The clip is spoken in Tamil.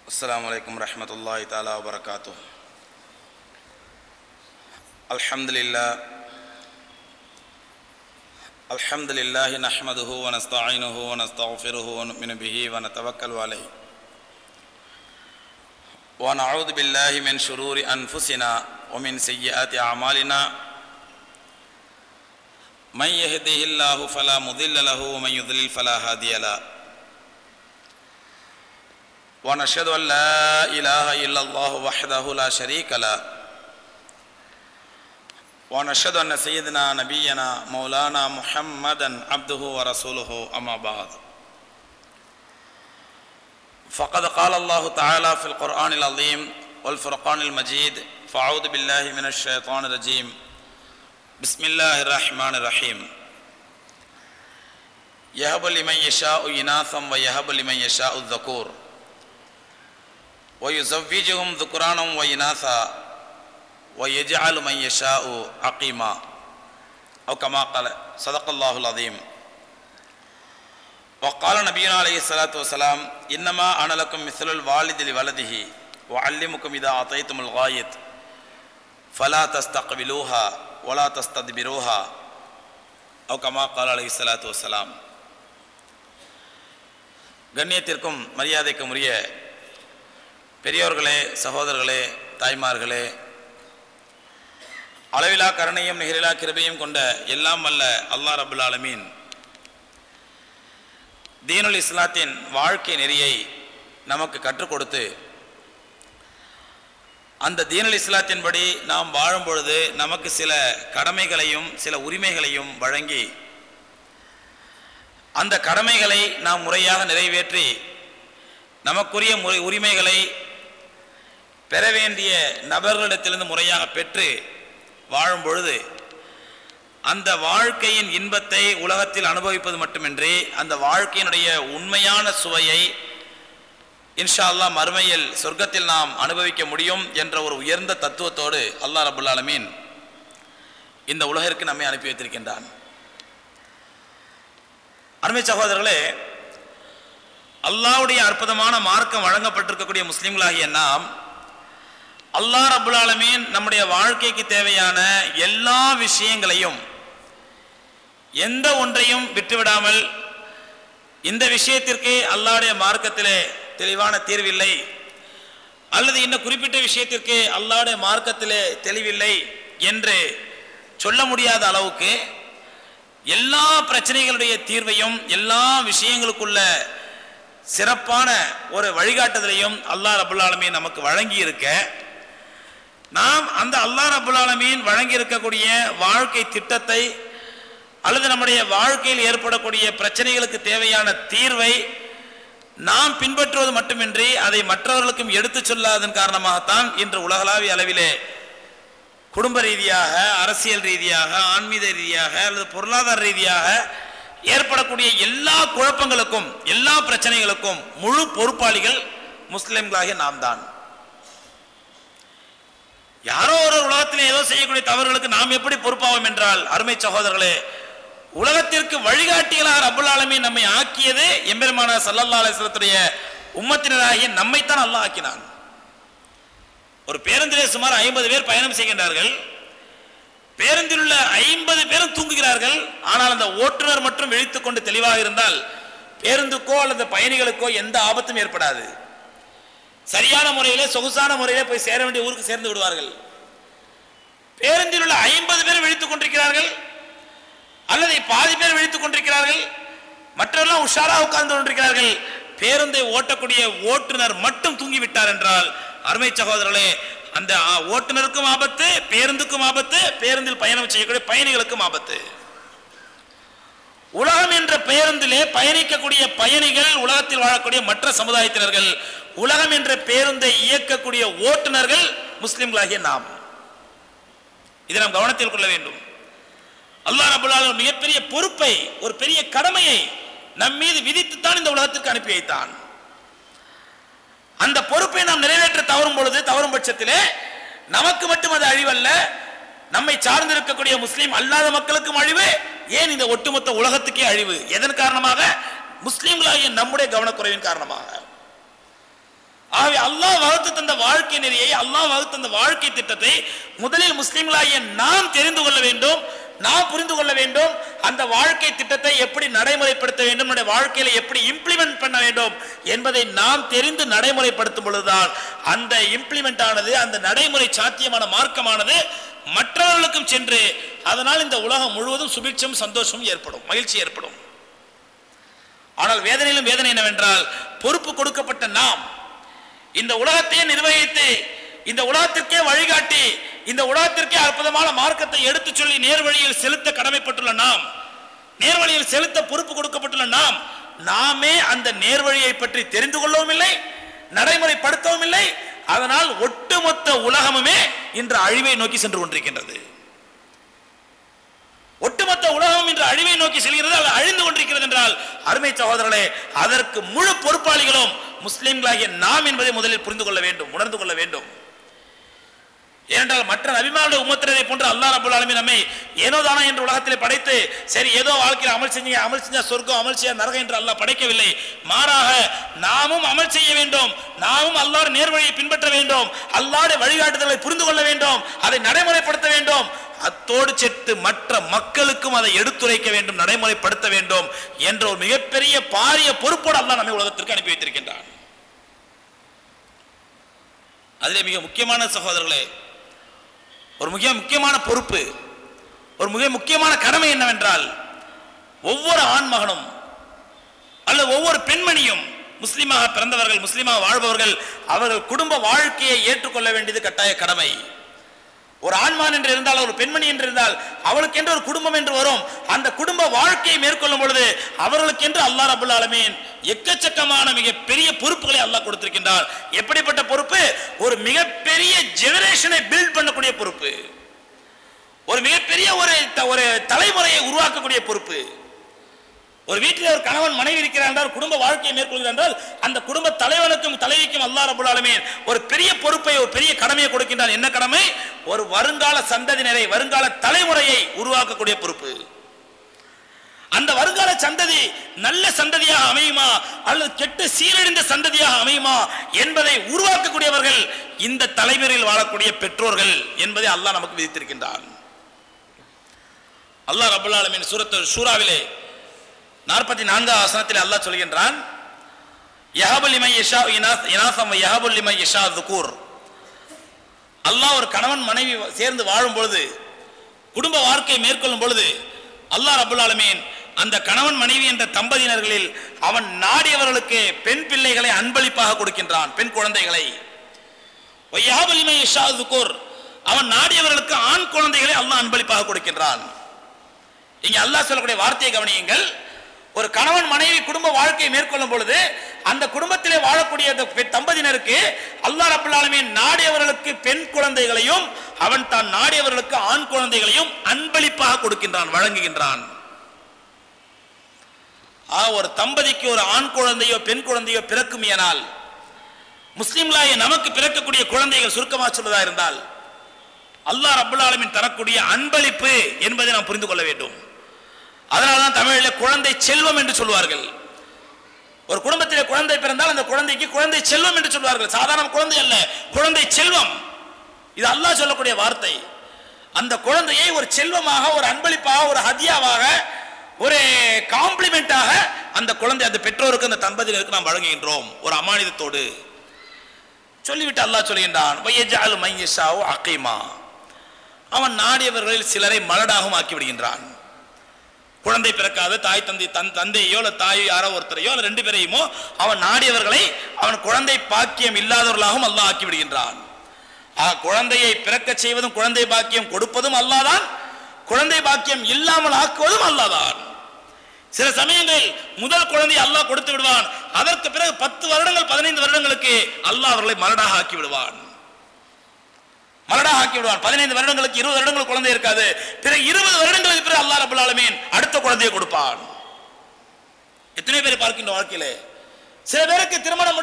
السلام عليكم ورحمة الله تعالى وبركاته الحمد لله الحمد لله نحمده ونستعينه ونستغفره ونؤمن به ونتوكل عليه ونعوذ بالله من شرور أنفسنا ومن سيئات أعمالنا من يهده الله فلا مضل له ومن يضلل فلا هادي له ونشهد أن لا إله إلا الله وحده لا شريك له ونشهد أن سيدنا نبينا مولانا محمدا عبده ورسوله أما بعد فقد قال الله تعالى في القرآن العظيم والفرقان المجيد فأعوذ بالله من الشيطان الرجيم بسم الله الرحمن الرحيم يهب لمن يشاء إناثا ويهب لمن يشاء الذكور ويزوجهم ذكرانا وإناثا ويجعل من يشاء عقيما أو كما قال صدق الله العظيم وقال نبينا عليه الصلاة والسلام إنما أنا لكم مثل الوالد لولده وأعلمكم إذا أعطيتم الغاية فلا تستقبلوها ولا تستدبروها أو كما قال عليه الصلاة والسلام கண்ணியத்திற்கும் மரியாதைக்கும் உரிய பெரியோர்களே சகோதரர்களே தாய்மார்களே அளவிலா கருணையும் நிகரிலா கிருபையும் கொண்ட எல்லாம் வல்ல அல்லாஹ் ரபுல் ஆலமீன் தீனுல் இஸ்லாத்தின் வாழ்க்கை நெறியை நமக்கு கற்றுக் கொடுத்து அந்த தீனுல் இஸ்லாத்தின்படி நாம் வாழும் பொழுது நமக்கு சில கடமைகளையும் சில உரிமைகளையும் வழங்கி அந்த கடமைகளை நாம் முறையாக நிறைவேற்றி நமக்குரிய முறை உரிமைகளை பெற வேண்டிய நபர்களிடத்திலிருந்து முறையாக பெற்று வாழும் பொழுது அந்த வாழ்க்கையின் இன்பத்தை உலகத்தில் அனுபவிப்பது மட்டுமின்றி அந்த வாழ்க்கையினுடைய உண்மையான சுவையை இன்ஷா அல்லா மறுமையில் சொர்க்கத்தில் நாம் அனுபவிக்க முடியும் என்ற ஒரு உயர்ந்த தத்துவத்தோடு அல்லாஹ் ரபுல் ஆலமீன் இந்த உலகிற்கு நம்மை அனுப்பி வைத்திருக்கின்றான் அருமை சகோதரர்களே அல்லாவுடைய அற்புதமான மார்க்கம் வழங்கப்பட்டிருக்கக்கூடிய முஸ்லிம்களாகிய நாம் அல்லாஹ் ரபுல் ஆலமீன் நம்முடைய வாழ்க்கைக்கு தேவையான எல்லா விஷயங்களையும் எந்த ஒன்றையும் விட்டுவிடாமல் இந்த விஷயத்திற்கு அல்லாவுடைய மார்க்கத்திலே தெளிவான தீர்வில்லை அல்லது இன்னும் குறிப்பிட்ட விஷயத்திற்கு அல்லாவுடைய மார்க்கத்திலே தெளிவில்லை என்று சொல்ல முடியாத அளவுக்கு எல்லா பிரச்சனைகளுடைய தீர்வையும் எல்லா விஷயங்களுக்குள்ள சிறப்பான ஒரு வழிகாட்டுதலையும் அல்லாஹ் ரபுல் ஆலமீன் நமக்கு வழங்கி இருக்க நாம் அந்த அல்லாஹ் ரபுல் ஆலமீன் வழங்கி இருக்கக்கூடிய வாழ்க்கை திட்டத்தை அல்லது நம்முடைய வாழ்க்கையில் ஏற்படக்கூடிய பிரச்சனைகளுக்கு தேவையான தீர்வை நாம் பின்பற்றுவது மட்டுமின்றி அதை மற்றவர்களுக்கும் எடுத்து சொல்லாதன் காரணமாகத்தான் இன்று உலகளாவிய அளவிலே குடும்ப ரீதியாக அரசியல் ரீதியாக ஆன்மீக ரீதியாக அல்லது பொருளாதார ரீதியாக ஏற்படக்கூடிய எல்லா குழப்பங்களுக்கும் எல்லா பிரச்சனைகளுக்கும் முழு பொறுப்பாளிகள் முஸ்லிம்களாகிய நாம் தான் யாரோ ஒரு உலகத்தில் ஏதோ செய்யக்கூடிய தவறுகளுக்கு நாம் எப்படி பொறுப்பாவோம் என்றால் அருமை சகோதரர்களே உலகத்திற்கு வழிகாட்டிகளாக ரபுல் ஆலமீன் நம்மை ஆக்கியது எம்பெருமான சல்லல்லா அலிஸ்லத்துடைய உம்மத்தினராகிய நம்மைத்தான் அல்லாஹ் ஆக்கினான் ஒரு பேருந்திலே சுமார் ஐம்பது பேர் பயணம் செய்கின்றார்கள் பேருந்தில் உள்ள ஐம்பது பேரும் தூங்குகிறார்கள் ஆனால் அந்த ஓட்டுநர் மட்டும் விழித்துக் கொண்டு தெளிவாக இருந்தால் பேருந்துக்கோ அல்லது பயணிகளுக்கோ எந்த ஆபத்தும் ஏற்படாது சரியான முறையிலே சொகுசான முறையிலே போய் சேர வேண்டிய ஊருக்கு சேர்ந்து விடுவார்கள் பேருந்தில் உள்ள ஐம்பது பேர் விழித்துக் கொண்டிருக்கிறார்கள் அல்லது பாதி பேர் விழித்துக் கொண்டிருக்கிறார்கள் மற்றவர்கள் உஷாரா உட்கார்ந்து கொண்டிருக்கிறார்கள் பேருந்தை ஓட்டக்கூடிய ஓட்டுநர் மட்டும் தூங்கிவிட்டார் என்றால் அருமை சகோதரர்களே அந்த ஓட்டுநருக்கும் ஆபத்து பேருந்துக்கும் ஆபத்து பேருந்தில் பயணம் செய்யக்கூடிய பயணிகளுக்கும் ஆபத்து உலகம் என்ற பேருந்திலே பயணிக்கக்கூடிய பயணிகள் உலகத்தில் வாழக்கூடிய மற்ற சமுதாயத்தினர்கள் உலகம் என்ற பேருந்தை இயக்கக்கூடிய ஓட்டுநர்கள் முஸ்லிம்களாகிய நாம் இதை நாம் கவனத்தில் கொள்ள வேண்டும் அல்லாஹ் ரபுல்லாலும் மிகப்பெரிய பொறுப்பை ஒரு பெரிய கடமையை நம் மீது விதித்துத்தான் இந்த உலகத்திற்கு அனுப்பி வைத்தான் அந்த பொறுப்பை நாம் நிறைவேற்ற தவறும் பொழுது தவறும் பட்சத்திலே நமக்கு மட்டும் அது அழிவல்ல நம்மை சார்ந்து இருக்கக்கூடிய முஸ்லீம் அல்லாத மக்களுக்கும் அழிவு ஏன் இந்த ஒட்டுமொத்த உலகத்துக்கே அழிவு எதன் காரணமாக முஸ்லீம்களாகிய நம்முடைய கவனக்குறைவின் காரணமாக ஆகவே அல்லாஹ் வகுத்து தந்த வாழ்க்கை நெறியை அல்லாஹ் வகுத்து தந்த வாழ்க்கை திட்டத்தை முதலில் முஸ்லிம்களாகிய நாம் தெரிந்து கொள்ள வேண்டும் நாம் புரிந்து கொள்ள வேண்டும் அந்த வாழ்க்கை திட்டத்தை எப்படி நடைமுறைப்படுத்த வேண்டும் நம்முடைய வாழ்க்கையில எப்படி இம்ப்ளிமெண்ட் பண்ண வேண்டும் என்பதை நாம் தெரிந்து நடைமுறைப்படுத்தும் பொழுதுதான் அந்த இம்ப்ளிமெண்ட் ஆனது அந்த நடைமுறை சாத்தியமான மார்க்கமானது மற்றவர்களுக்கும் சென்று அதனால் இந்த உலகம் முழுவதும் சுபிட்சம் சந்தோஷம் ஏற்படும் மகிழ்ச்சி ஏற்படும் ஆனால் வேதனையிலும் வேதனை என்னவென்றால் பொறுப்பு கொடுக்கப்பட்ட நாம் இந்த உலகத்தையே நிர்வகித்து இந்த உலகத்திற்கே வழிகாட்டி இந்த உலகத்திற்கே அற்புதமான மார்க்கத்தை எடுத்து சொல்லி நேர்வழியில் செலுத்த கடமைப்பட்டுள்ள நாம் நேர்வழியில் செலுத்த பொறுப்பு கொடுக்கப்பட்டுள்ள நாம் நாமே அந்த நேர்வழியை பற்றி தெரிந்து கொள்ளவும் இல்லை நடைமுறைப்படுத்தவும் இல்லை அதனால் ஒட்டுமொத்த உலகமுமே இன்று அழிவை நோக்கி சென்று கொண்டிருக்கின்றது ஒட்டுமொத்த உலகம் இன்று அழிவை நோக்கி செல்கிறது அல்லது அழிந்து கொண்டிருக்கிறது என்றால் அருமை சகோதரர்களே அதற்கு முழு பொறுப்பாளிகளும் முஸ்லிம்களாகிய நாம் என்பதை முதலில் புரிந்து கொள்ள வேண்டும் உணர்ந்து கொள்ள வேண்டும் ஏனென்றால் மற்ற நபிமாருடைய உம்மத்தினரை போன்று அல்லாஹ் ரபுல் ஆலமீன் நம்மை ஏனோ தானோ என்று உலகத்தில் படைத்து சரி ஏதோ வாழ்க்கையில் அமல் செஞ்சீங்க அமல் செஞ்சா சொர்க்கம் அமல் செய்ய நரகம் என்று அல்லாஹ் படைக்கவில்லை மாறாக நாமும் அமல் செய்ய வேண்டும் நாமும் அல்லாஹ் நேர்வழியை பின்பற்ற வேண்டும் அல்லாஹ்வுடைய வழிகாட்டுதலை புரிந்து கொள்ள வேண்டும் அதை நடைமுறைப்படுத்த வேண்டும் அத்தோடு சேர்த்து மற்ற மக்களுக்கும் அதை எடுத்துரைக்க வேண்டும் நடைமுறைப்படுத்த வேண்டும் என்ற ஒரு மிகப்பெரிய பாரிய பொறுப்போடு அல்லாஹ் நம்மை உலகத்திற்கு அனுப்பி வைத்திருக்கின்றான் அதிலே மிக முக்கியமான சகோதரர்களே ஒரு மிக முக்கியமான பொறுப்பு ஒரு மிக முக்கியமான கடமை என்னவென்றால் ஒவ்வொரு ஆண்மகனும் அல்லது ஒவ்வொரு பெண்மணியும் முஸ்லீமாக பிறந்தவர்கள் முஸ்லீமாக வாழ்பவர்கள் அவர்கள் குடும்ப வாழ்க்கையை ஏற்றுக்கொள்ள வேண்டியது கட்டாய கடமை ஒரு ஆண்மான் என்று இருந்தால் ஒரு பெண்மணி என்று இருந்தால் அவளுக்கு என்று ஒரு குடும்பம் என்று வரும் அந்த குடும்ப வாழ்க்கையை மேற்கொள்ளும் பொழுது அவர்களுக்கு என்று அல்லாஹ் ரபுல் ஆலமீன் எக்கச்சக்கமான மிக பெரிய பொறுப்புகளை அல்லாஹ் கொடுத்திருக்கின்றார் எப்படிப்பட்ட பொறுப்பு ஒரு மிகப்பெரிய ஜெனரேஷனை பில்ட் பண்ணக்கூடிய பொறுப்பு ஒரு மிகப்பெரிய ஒரு த- ஒரு தலைமுறையை உருவாக்கக்கூடிய பொறுப்பு ஒரு வீட்டில் ஒரு கணவன் மனைவி இருக்கிறார் என்றால் குடும்ப வாழ்க்கையை மேற்கொள்கிறார் என்றால் அந்த குடும்ப தலைவனுக்கும் தலைவிக்கும் அல்லாஹ் ரபுல் ஆலமீன் ஒரு பெரிய பொறுப்பை ஒரு பெரிய கடமையை கொடுக்கின்றான் என்ன கடமை ஒரு வருங்கால சந்ததியினரை வருங்கால தலைமுறையை உருவாக்கக்கூடிய பொறுப்பு அந்த வருங்கால சந்ததி நல்ல சந்ததியாக அமையுமா அல்லது கெட்ட சீரழிந்த சந்ததியாக அமையுமா என்பதை உருவாக்கக்கூடியவர்கள் இந்த தலைமுறையில் வாழக்கூடிய பெற்றோர்கள் என்பதை அல்லாஹ் நமக்கு விதித்திருக்கின்றான் அல்லாஹ் ரபுல் ஆலமீன் சூரத்து ஷூராவிலே நாற்பத்தி நான்காம் வசனத்தில் அல்லாஹ் சொல்கின்றான் யஹபுலிமை யஷா இனாஸ் இனாசம் யஹபுலிமை யஷா துக்கூர் அல்லாஹ் ஒரு கணவன் மனைவி சேர்ந்து வாழும் பொழுது குடும்ப வாழ்க்கை மேற்கொள்ளும் பொழுது அல்லாஹ் ரபுல் ஆலமீன் அந்த கணவன் மனைவி என்ற தம்பதியினர்களில் அவன் நாடியவர்களுக்கு பெண் பிள்ளைகளை அன்பளிப்பாக கொடுக்கின்றான் பெண் குழந்தைகளை யஹபுலிமை யஷா துக்கூர் அவன் நாடியவர்களுக்கு ஆண் குழந்தைகளை அல்லாஹ் அன்பளிப்பாக கொடுக்கின்றான் இங்க அல்லாஹ் சொல்லக்கூடிய வார்த்தையை கவனியுங்கள் ஒரு கணவன் மனைவி குடும்ப வாழ்க்கையை மேற்கொள்ளும் பொழுது அந்த குடும்பத்திலே வாழக்கூடிய அந்த பெ- தம்பதியினருக்கு அல்லாஹ் ரப்பல் ஆலமீன் நாடியவர்களுக்கு பெண் குழந்தைகளையும் அவன் தான் நாடியவர்களுக்கு ஆண் குழந்தைகளையும் அன்பளிப்பாக கொடுக்கின்றான் வழங்குகின்றான் ஆ ஒரு தம்பதிக்கு ஒரு ஆண் குழந்தையோ பெண் குழந்தையோ பிறக்குமையானால் முஸ்லிம்களாகிய நமக்கு பிறக்கக்கூடிய குழந்தைகள் சுருக்கமாக சொல்வதா இருந்தால் அல்லாஹ் ரப்பல் ஆலமீன் தரக்கூடிய அன்பளிப்பு என்பதை நாம் புரிந்து கொள்ள வேண்டும் அதனால தான் தமிழில் குழந்தை செல்வம் என்று சொல்வார்கள் ஒரு குடும்பத்திலே குழந்தை பிறந்தால் அந்த குழந்தைக்கு குழந்தை செல்வம் என்று சொல்வார்கள் சாதாரண குழந்தை அல்ல குழந்தை செல்வம் இது அல்லாஹ் சொல்லக்கூடிய வார்த்தை அந்த குழந்தையை ஒரு செல்வமாக ஒரு அன்பளிப்பாக ஒரு ஹதியாவாக ஒரு காம்ப்ளிமெண்டாக அந்த குழந்தை அந்த பெற்றோருக்கு அந்த தம்பதியினருக்கு நாம் வழங்குகின்றோம் ஒரு அமானிதத்தோடு சொல்லிவிட்டு அல்லாஹ் சொல்கின்றான் "வயஜஅலு மன் யஷாஉ அகீமா." அவன் நாடியவர்களில் சிலரை மலடாகவும் ஆக்கி விடுகின்றான் குழந்தை பிறக்காத தாய் தந்தை தன் தந்தையோ இல்ல தாயோ யாரோ ஒருத்தரையோ அல்ல ரெண்டு பேரையுமோ அவன் நாடியவர்களை அவன் குழந்தை பாக்கியம் இல்லாதவர்களாகவும் அல்லாஹ் ஆக்கி விடுகின்றான் ஆக குழந்தையை பிறக்க செய்வதும் குழந்தை பாக்கியம் கொடுப்பதும் அல்லாதான் குழந்தை பாக்கியம் இல்லாமல் ஆக்குவதும் அல்லாதான் சில சமயங்களில் முதல் குழந்தை அல்லாஹ் கொடுத்து விடுவான் அதற்கு பிறகு பத்து வருடங்கள் பதினைந்து வருடங்களுக்கு அல்லாஹ் அவர்களை மலடாக ஆக்கி விடுவான் மலடாக ஆக்கி விடுவான் பதினைந்து வருடங்களுக்கு இருபது வருடங்கள் குழந்தை இருக்காது பிறகு இருபது வருடங்களுக்கு பிறகு அல்லாஹ் ரபுல் ஆலமீன் அடுத்த குழந்தையை கொடுப்பான் எத்தனை பேர் பார்க்கின்ற வாழ்க்கையிலே சில பேருக்கு திருமணம்